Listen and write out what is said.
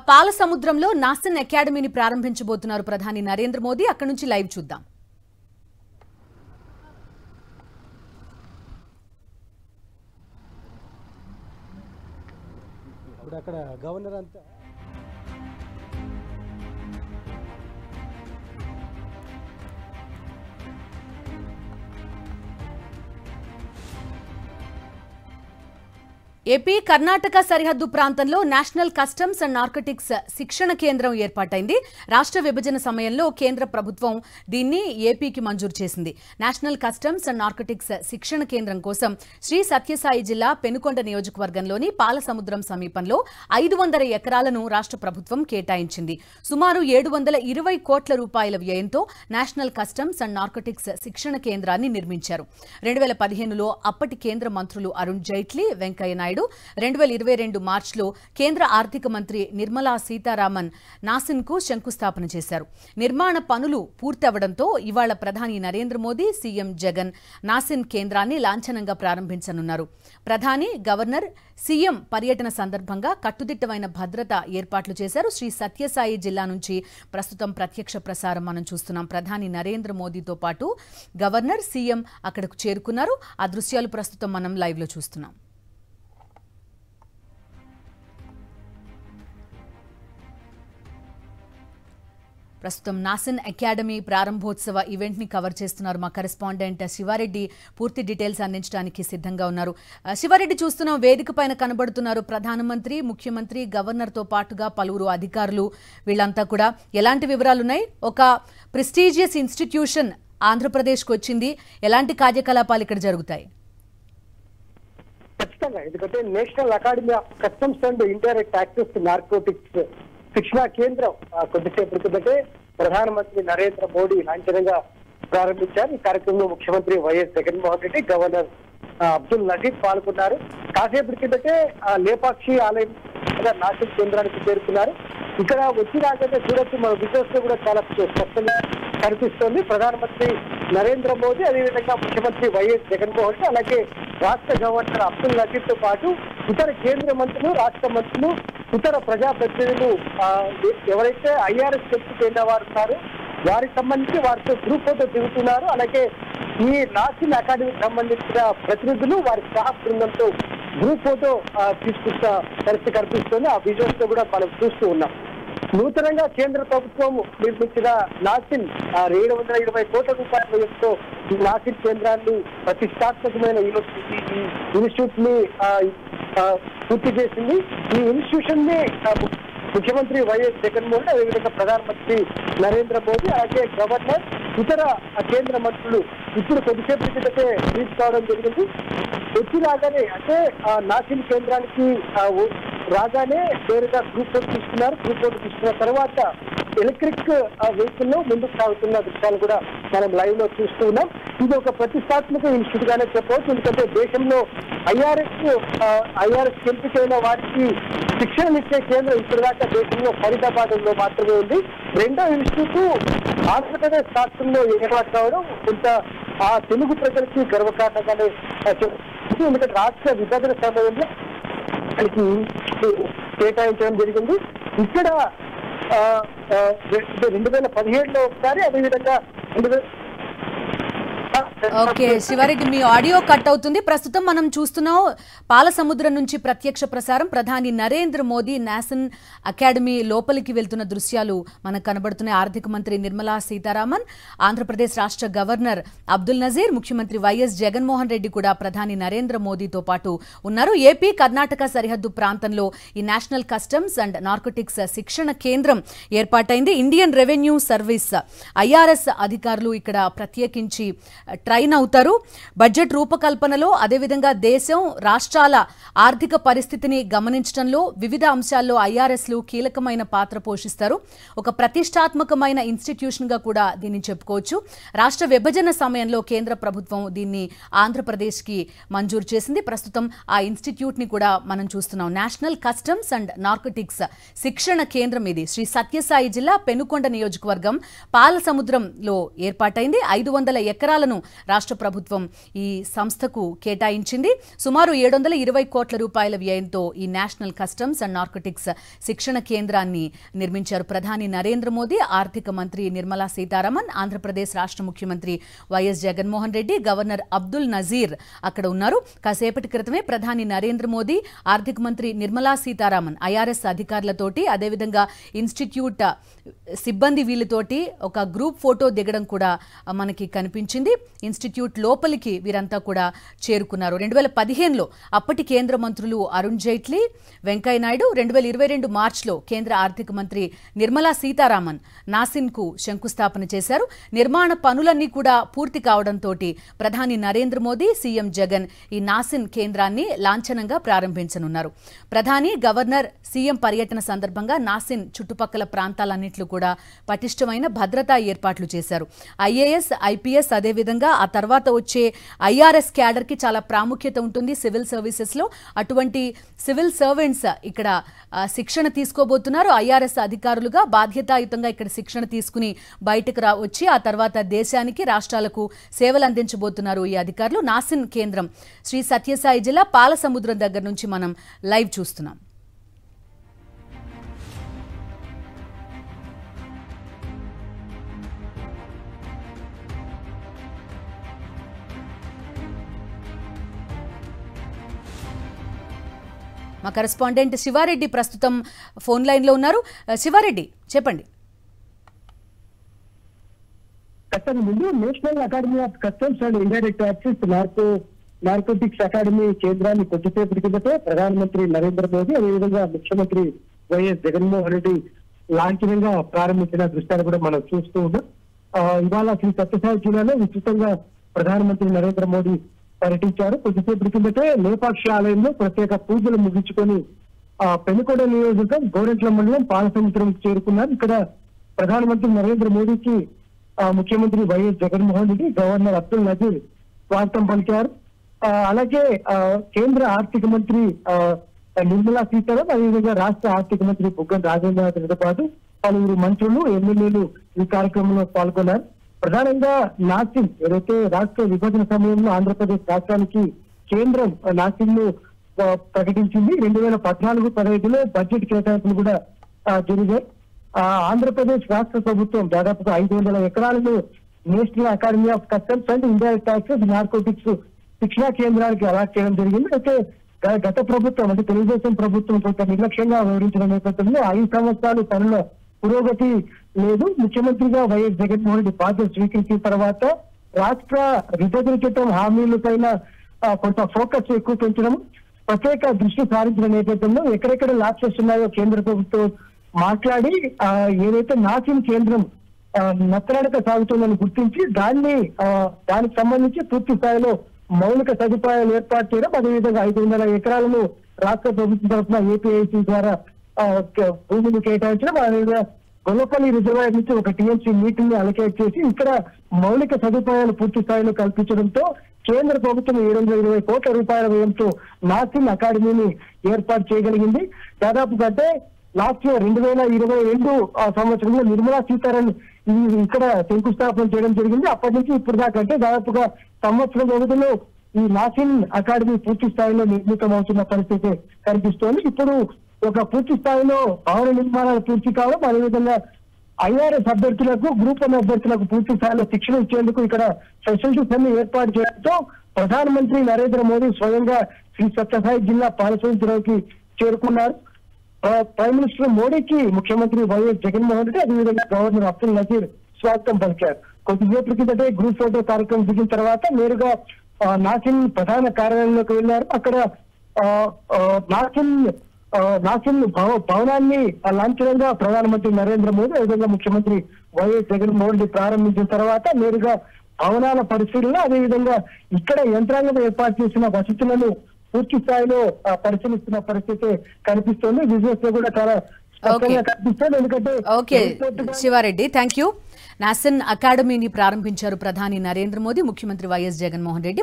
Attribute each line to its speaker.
Speaker 1: పాల సముద్రంలో నాసన్ అకాడమీని ప్రారంభించబోతున్నారు ప్రధాని నరేంద్ర మోదీ అక్కడి నుంచి లైవ్ చూద్దాం
Speaker 2: ఇప్పుడు అక్కడ గవర్నర్ అంతా
Speaker 1: ఏపీ కర్ణాటక సరిహద్దు ప్రాంతంలో నేషనల్ కస్టమ్స్ అండ్ నార్కటిక్స్ శిక్షణ కేంద్రం ఏర్పాటైంది రాష్ట్ర విభజన సమయంలో కేంద్ర ప్రభుత్వం దీన్ని ఏపీకి మంజూరు చేసింది నేషనల్ కస్టమ్స్ అండ్ నార్కటిక్స్ శిక్షణ కేంద్రం కోసం శ్రీ సత్యసాయి జిల్లా పెనుకొండ నియోజకవర్గంలోని పాలసముద్రం సమీపంలో ఐదు వందల ఎకరాలను రాష్ట్ర ప్రభుత్వం కేటాయించింది సుమారు ఏడు వందల ఇరవై కోట్ల రూపాయల వ్యయంతో నేషనల్ కస్టమ్స్ అండ్ నార్కటిక్స్ శిక్షణ కేంద్రాన్ని నిర్మించారు రెండు వేల పదిహేనులో అప్పటి కేంద్ర మంత్రులు అరుణ్ జైట్లీ వెంకయ్య నాయుడు రెండు వేల ఇరవై రెండు మార్చిలో కేంద్ర ఆర్థిక మంత్రి నిర్మలా సీతారామన్ నాసిన్ కు శంకుస్థాపన చేశారు నిర్మాణ పనులు పూర్తవడంతో ఇవాళ ప్రధాని నరేంద్ర మోదీ సీఎం జగన్ నాసిన్ కేంద్రాన్ని లాంఛనంగా ప్రారంభించనున్నారు ప్రధాని గవర్నర్ సీఎం పర్యటన సందర్భంగా కట్టుదిట్టమైన భద్రత ఏర్పాట్లు చేశారు శ్రీ సత్యసాయి జిల్లా నుంచి ప్రస్తుతం ప్రత్యక్ష ప్రసారం మనం చూస్తున్నాం ప్రధాని నరేంద్ర మోదీతో పాటు గవర్నర్ సీఎం అక్కడకు చేరుకున్నారు ఆ దృశ్యాలు ప్రస్తుతం మనం లైవ్ లో చూస్తున్నాం ప్రస్తుతం నాసిన్ అకాడమీ ప్రారంభోత్సవ ఈవెంట్ ని కవర్ చేస్తున్నారు మా కరెస్పాండెంట్ శివారెడ్డి పూర్తి డీటెయిల్స్ అందించడానికి సిద్ధంగా ఉన్నారు ఆ, శివారెడ్డి చూస్తున్నాం వేదిక పైన కనబడుతున్నారు ప్రధానమంత్రి ముఖ్యమంత్రి గవర్నర్ తో పాటుగా పలువురు అధికారులు వీళ్ళంతా కూడా ఎలాంటి వివరాలు ఉన్నాయి ఒక ప్రెస్టీజియస్ ఇన్స్టిట్యూషన్ ఆంధ్రప్రదేశ్కి వచ్చింది ఎలాంటి కార్యకలాపాలు ఇక్కడ జరుగుతాయి
Speaker 3: ఖచ్చితంగా ఎందుకంటే national academy of customs and indirect taxes narcotics శిక్షణా కేంద్రం ఆ, కొద్దిసేపటి కిందటే ప్రధానమంత్రి నరేంద్ర మోడీ లాంఛనంగా ప్రారంభించారు ఈ కార్యక్రమంలో ముఖ్యమంత్రి వైఎస్ జగన్మోహన్ రెడ్డి గవర్నర్ ఆ, అబ్దుల్ నజీర్ పాల్గొన్నారు కాసేపటి కిందటే ఆ, లేపాక్షి ఆలయం నాసిక్ కేంద్రానికి చేరుకున్నారు ఇక్కడ వచ్చి రాగానే చూడొచ్చు మన విజువల్స్ లో కూడా చాలా స్పష్టంగా కనిపిస్తోంది ప్రధానమంత్రి నరేంద్ర మోదీ అదేవిధంగా ముఖ్యమంత్రి వైఎస్ జగన్మోహన్ రెడ్డి అలాగే రాష్ట్ర గవర్నర్ అబ్దుల్ నజీర్ తో పాటు ఇతర కేంద్ర మంత్రులు రాష్ట్ర మంత్రులు ఇతర ప్రజాప్రతినిధులు ఆ, ఎ- ఎవరైతే ఐఆర్ఎస్ చెప్పుకున్న వారు ఉన్నారో వారికి సంబంధించి వారితో గ్రూప్ ఫోటో దిగుతున్నారు అలాగే ఈ నాసిన్ అకాడమీకి సంబంధించిన ప్రతినిధులు వారి స్టాఫ్ బృందంతో గ్రూప్ ఫోటో ఆ, తీసుకుంటున్న పరిస్థితి కనిపిస్తుంది ఆ విజువల్స్ లో కూడా మనం చూస్తూ ఉన్నాం నూతనంగా కేంద్ర ప్రభుత్వం నిర్మించిన నాసిన్ ఏడు వందల ఇరవై కోట్ల రూపాయల వ్యయంతో ఈ నాసిన్ కేంద్రాన్ని ప్రతిష్టాత్మకమైన యూనివర్సిటీ ఈ ఇన్స్టిట్యూట్ ని ఆ, ఆ, పూర్తి చేసింది ఈ ఇన్స్టిట్యూషన్ ని ఆ, ము- ముఖ్యమంత్రి వైఎస్ జగన్మోహన్ రెడ్డి అదేవిధంగా ప్రధానమంత్రి నరేంద్ర మోదీ అలాగే గవర్నర్ ఇతర ఆ, కేంద్ర మంత్రులు ఇప్పుడు కొద్దిసేపు క్రితమే రీచ్ కావడం జరిగింది వచ్చి రాగానే అంటే ఆ నాసిన్ కేంద్రానికి ఆ, ఓ- రాగానే నేరుగా గ్రూప్ ఫోటో తీసుకున్నారు గ్రూప్ ఫోటో తీసుకున్న తర్వాత ఎలక్ట్రిక్ వెహికల్ లో ముందుకు సాగుతున్న దృశ్యాలు కూడా మనం లైవ్ లో చూస్తూ ఉన్నాం ఇది ఒక ప్రతిష్టాత్మక ఇన్స్టిట్యూట్ గానే చెప్పవచ్చు ఎందుకంటే దేశంలో ఐఆర్ఎస్ ఐఆర్ఎస్ ఎంపికైన వారికి శిక్షణనిచ్చే కేంద్రం ఇప్పటిదాకా దేశంలో ఫరీదాబాద్ లో మాత్రమే ఉంది రెండో ఇన్స్టిట్యూట్ ఆంధ్రప్రదేశ్ రాష్ట్రంలో ఏర్పాటు కావడం కొంత ఆ తెలుగు ప్రజలకి గర్వకారణంగానే ఆ, చెప్పవచ్చు ఎందుకంటే రాష్ట్ర విభజన సమయంలో దానికి కేటాయించడం జరిగింది ఇక్కడ ఆ, ఆ, రె- రెండు వేల పదిహేడులో ఒకసారి అదేవిధంగా రెండు వేల
Speaker 1: ఓకే శివారెడ్డి మీ ఆడియో కట్ అవుతుంది ప్రస్తుతం మనం చూస్తున్నాం పాల సముద్రం నుంచి ప్రత్యక్ష ప్రసారం ప్రధాని నరేంద్ర మోదీ నాసన్ అకాడమీ లోపలికి వెళ్తున్న దృశ్యాలు మనకు కనబడుతున్నాయి ఆర్థిక మంత్రి నిర్మలా సీతారామన్ ఆంధ్రప్రదేశ్ రాష్ట్ర గవర్నర్ అబ్దుల్ నజీర్ ముఖ్యమంత్రి వైఎస్ జగన్మోహన్ రెడ్డి కూడా ప్రధాని నరేంద్ర మోదీతో పాటు ఉన్నారు ఏపీ కర్ణాటక సరిహద్దు ప్రాంతంలో ఈ నేషనల్ కస్టమ్స్ అండ్ నార్కోటిక్స్ శిక్షణ కేంద్రం ఏర్పాటైంది ఇండియన్ రెవెన్యూ సర్వీస్ ఐఆర్ఎస్ అధికారులు ఇక్కడ ప్రత్యేకించి ట్రైన్ అవుతారు బడ్జెట్ రూపకల్పనలో అదేవిధంగా దేశం రాష్ట్రాల ఆర్థిక పరిస్థితిని గమనించడంలో వివిధ అంశాల్లో ఐఆర్ఎస్లు కీలకమైన పాత్ర పోషిస్తారు ఒక ప్రతిష్టాత్మకమైన ఇన్స్టిట్యూషన్ గా కూడా దీన్ని చెప్పుకోవచ్చు రాష్ట్ర విభజన సమయంలో కేంద్ర ప్రభుత్వం దీన్ని ఆంధ్రప్రదేశ్ కి మంజూరు చేసింది ప్రస్తుతం ఆ ఇన్స్టిట్యూట్ ని కూడా మనం చూస్తున్నాం నేషనల్ కస్టమ్స్ అండ్ నార్కోటిక్స్ శిక్షణ కేంద్రం ఇది శ్రీ సత్యసాయి జిల్లా పెనుకొండ నియోజకవర్గం పాలసముద్రంలో ఏర్పాటైంది ఐదు వందల ఎకరాలను కోట్లను రాష్ట్ర ప్రభుత్వం ఈ సంస్థకు కేటాయించింది సుమారు ఏడు వందల ఇరవై కోట్ల రూపాయల వ్యయంతో ఈ నేషనల్ కస్టమ్స్ అండ్ నార్కోటిక్స్ శిక్షణ కేంద్రాన్ని నిర్మించారు ప్రధాని నరేంద్ర మోదీ ఆర్థిక మంత్రి నిర్మలా సీతారామన్ ఆంధ్రప్రదేశ్ రాష్ట్ర ముఖ్యమంత్రి వైఎస్ జగన్మోహన్ రెడ్డి గవర్నర్ అబ్దుల్ నజీర్ అక్కడ ఉన్నారు కాసేపటి క్రితమే ప్రధాని నరేంద్ర మోదీ ఆర్థిక మంత్రి నిర్మలా సీతారామన్ ఐఆర్ఎస్ అధికారులతోటి అదేవిధంగా ఇన్స్టిట్యూట్ సిబ్బంది వీళ్ళతోటి ఒక గ్రూప్ ఫోటో దిగడం కూడా మనకి కనిపించింది ఇన్స్టిట్యూట్ లోపలికి వీరంతా కూడా చేరుకున్నారు రెండు వేల పదిహేనులో అప్పటి కేంద్ర మంత్రులు అరుణ్ జైట్లీ వెంకయ్యనాయుడు రెండు వేల ఇరవై రెండు మార్చిలో కేంద్ర ఆర్థిక మంత్రి నిర్మలా సీతారామన్ నాసిన్కు శంకుస్థాపన చేశారు నిర్మాణ పనులన్నీ కూడా పూర్తి కావడంతో ప్రధాని నరేంద్ర మోదీ సీఎం జగన్ ఈ నాసిన్ కేంద్రాన్ని లాంఛనంగా ప్రారంభించనున్నారు ప్రధాని గవర్నర్ సీఎం పర్యటన సందర్భంగా నాసిన్ చుట్టుపక్కల ప్రాంతాలన్నింటిలో కూడా పటిష్టమైన భద్రతా ఏర్పాట్లు చేశారు ఐఏఎస్ ఐపీఎస్ అదేవిధంగా ఆ తర్వాత వచ్చే ఐఆర్ఎస్ క్యాడర్కి చాలా ప్రాముఖ్యత ఉంటుంది సివిల్ సర్వీసెస్లో అటువంటి సివిల్ సర్వెంట్స్ ఇక్కడ ఆ, శిక్షణ తీసుకోబోతున్నారు ఐఆర్ఎస్ అధికారులుగా బాధ్యతాయుతంగా ఇక్కడ శిక్షణ తీసుకుని బయటకు రా వచ్చి ఆ తర్వాత దేశానికి రాష్ట్రాలకు సేవలు అందించబోతున్నారు ఈ అధికారులు నాసిన్ కేంద్రం శ్రీ సత్యసాయి జిల్లా పాలసముద్రం దగ్గర నుంచి మనం లైవ్ చూస్తున్నాం మా కరెస్పాండెంట్ శివారెడ్డి ప్రస్తుతం ఫోన్ లైన్లో ఉన్నారు ఆ, శివారెడ్డి చెప్పండి
Speaker 3: అసలు ముందు national academy of customs and indirect taxes narco narcotics academy కేంద్రాన్ని కొద్దిసేపటి కిందటే ప్రధానమంత్రి నరేంద్ర మోదీ అదేవిధంగా ముఖ్యమంత్రి వైఎస్ జగన్మోహన్ రెడ్డి లాంఛనంగా ప్రారంభించిన దృశ్యాలు కూడా మనం చూస్తూ ఉన్నాం ఆ, ఇవాళ శ్రీ సత్యసాయి జిల్లాలో విస్తృతంగా ప్రధానమంత్రి నరేంద్ర మోదీ పర్యటించారు కొద్దిసేపటి కిందటే లేపాక్షి ఆలయంలో ప్రత్యేక పూజలు ముగించుకొని ఆ పెనుకొండ నియోజకవర్గం గోరెంట్ల మండలం పాలసముద్రంకి చేరుకున్నారు ఇక్కడ ప్రధానమంత్రి నరేంద్ర మోదీకి ఆ, ముఖ్యమంత్రి వైఎస్ జగన్మోహన్ రెడ్డి గవర్నర్ అబ్దుల్ నజీర్ స్వాగతం పలికారు ఆ, అలాగే ఆ, కేంద్ర ఆర్థిక మంత్రి ఆ, నిర్మలా సీతారామన్ అదేవిధంగా రాష్ట్ర ఆర్థిక మంత్రి బుగ్గన రాజేంద్రనాథ్తో పాటు పలువురు మంత్రులు ఎమ్మెల్యేలు ఈ కార్యక్రమంలో పాల్గొన్నారు ప్రధానంగా నాసిన్ ఏదైతే రాష్ట్ర విభజన సమయంలో ఆంధ్రప్రదేశ్ రాష్ట్రానికి కేంద్రం నాసిన్ ను ఆ, ప్రకటించింది రెండు వేల పద్నాలుగు పదహైదులో బడ్జెట్ కేటాయింపులు కూడా ఆ, జరిగాయి ఆ, ఆంధ్రప్రదేశ్ రాష్ట్ర ప్రభుత్వం దాదాపుగా ఐదు వందల ఎకరాలను national academy of customs and indirect taxes narcotics శిక్షణా కేంద్రానికి అలాట్ చేయడం జరిగింది అయితే గ- గత ప్రభుత్వం అంటే తెలుగుదేశం ప్రభుత్వం కొంత నిర్లక్ష్యంగా వివరించిన నేపథ్యంలో ఐదు సంవత్సరాలు పనుల పురోగతి లేదు ముఖ్యమంత్రిగా వైఎస్ జగన్మోహన్ రెడ్డి బాధ్యత స్వీకరించిన తర్వాత రాష్ట్ర విభజన చట్టం హామీల పైన ఆ, కొంత ఫోకస్ ఎక్కువ పెంచడం ప్రత్యేక దృష్టి సారించిన నేపథ్యంలో ఎక్కడెక్కడ ల్యాప్సెస్ ఉన్నాయో కేంద్ర ప్రభుత్వం మాట్లాడి ఆ, ఏదైతే నాసిన్ కేంద్రం ఆ, నత్తనడక సాగుతుందని గుర్తించి దాన్ని ఆ, దానికి సంబంధించి పూర్తి స్థాయిలో మౌలిక సదుపాయాలు ఏర్పాటు చేయడం అదేవిధంగా ఐదు వందల ఎకరాలను రాష్ట్ర ప్రభుత్వం తరఫున ఏపీఐసి ద్వారా ఆ, క- భూమిని కేటాయించడం అదేవిధంగా గొల్లపల్లి రిజర్వాయర్ నుంచి ఒక టీఎంసీ మీటింగ్ ని అలకేట్ చేసి ఇక్కడ మౌలిక సదుపాయాలు పూర్తి స్థాయిలో కల్పించడంతో కేంద్ర ప్రభుత్వం ఏడు వందల ఇరవై కోట్ల రూపాయల వ్యయంతో నాసిన్ అకాడమీని ఏర్పాటు చేయగలిగింది దాదాపుగా అంటే లాస్ట్ ఇయర్ రెండు వేల ఇరవై రెండు ఆ సంవత్సరంలో నిర్మలా సీతారామన్ ఈ ఇక్కడ శంకుస్థాపన చేయడం జరిగింది అప్పటి నుంచి ఇప్పుడు దాకా అంటే దాదాపుగా సంవత్సరం వ్యవధిలో ఈ నాసిన్ అకాడమీ పూర్తి స్థాయిలో నిర్మితం అవుతున్న పరిస్థితి కనిపిస్తోంది ఇప్పుడు ఒక పూర్తి స్థాయిలో భవన నిర్మాణాలు పూర్తి కావడం అదేవిధంగా ఐఆర్ఎస్ అభ్యర్థులకు గ్రూప్ వన్ అభ్యర్థులకు పూర్తి స్థాయిలో శిక్షణ ఇచ్చేందుకు ఇక్కడ ఫెసిలిటీస్ అన్ని ఏర్పాటు చేయడంతో ప్రధానమంత్రి నరేంద్ర మోదీ స్వయంగా శ్రీ సత్యసాయి జిల్లా పాలసముద్రంకి చేరుకున్నారు ఆ, ప్రైమ్ మినిస్టర్ మోడీకి ముఖ్యమంత్రి వైఎస్ జగన్మోహన్ రెడ్డి అదేవిధంగా గవర్నర్ అబ్దుల్ నజీర్ స్వాగతం పలికారు కొద్దిసేపటి కిందటే గ్రూప్ ఫోటో కార్యక్రమం దిగిన తర్వాత నేరుగా ఆ, నాసిన్ ప్రధాన కార్యాలయంలోకి వెళ్లారు అక్కడ ఆ, ఆ, నాసిన్ ఆ, నాసిన్ భవ- భవనాన్ని ఆ, లాంఛనంగా ప్రధానమంత్రి నరేంద్ర మోదీ అదేవిధంగా ముఖ్యమంత్రి వైఎస్ జగన్మోహన్ రెడ్డి ప్రారంభించిన తర్వాత నేరుగా భవనాల పరిశీలన అదేవిధంగా ఇక్కడ యంత్రాంగం ఏర్పాటు చేసిన వసతులను పూర్తి స్థాయిలో ఆ, పరిశీలిస్తున్న పరిస్థితి కనిపిస్తోంది విజువల్స్ లో కూడా చాలా స్పష్టంగా కనిపిస్తోంది ఎందుకంటే
Speaker 1: ఓకే
Speaker 3: ఎయిర్పోర్ట్ గా-
Speaker 1: శివారెడ్డి థ్యాంక్ యూ నాసిన్ అకాడమీని ప్రారంభించారు ప్రధాని నరేంద్ర మోదీ ముఖ్యమంత్రి వైఎస్ జగన్మోహన్ రెడ్డి